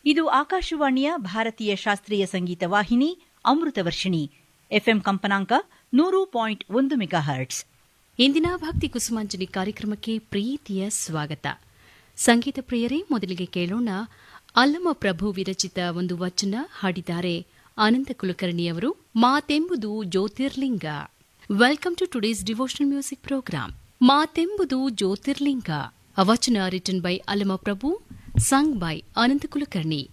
ಇದು ಆಕಾಶವಾಣಿಯ ಭಾರತೀಯ ಶಾಸ್ತ್ರೀಯ ಸಂಗೀತ ವಾಹಿನಿ ಅಮೃತವರ್ಷಿಣಿ ಎಫ್ಎಂ ಕಂಪನಾಂಕ ನೂರು ಪಾಯಿಂಟ್ ಒಂದು ಮೆಗಾ ಹರ್ಟ್ಸ್ ಇಂದಿನ ಭಕ್ತಿ ಕುಸುಮಾಂಜಲಿ ಕಾರ್ಯಕ್ರಮಕ್ಕೆ ಪ್ರೀತಿಯ ಸ್ವಾಗತ ಸಂಗೀತ ಪ್ರಿಯರೇ ಮೊದಲಿಗೆ ಕೇಳೋಣ ಅಲ್ಲಮ ಪ್ರಭು ವಿರಚಿತ ಒಂದು ವಚನ ಹಾಡಿದ್ದಾರೆ ಅನಂತ ಕುಲಕರ್ಣಿಯವರು ಮಾತೆಂಬುದು ಜ್ಯೋತಿರ್ಲಿಂಗ welcome to today's devotional music program ಮಾತೆಂಬುದು ಜ್ಯೋತಿರ್ಲಿಂಗ a ವಚನ written by Allama Prabhu song by Ananta Kulkarni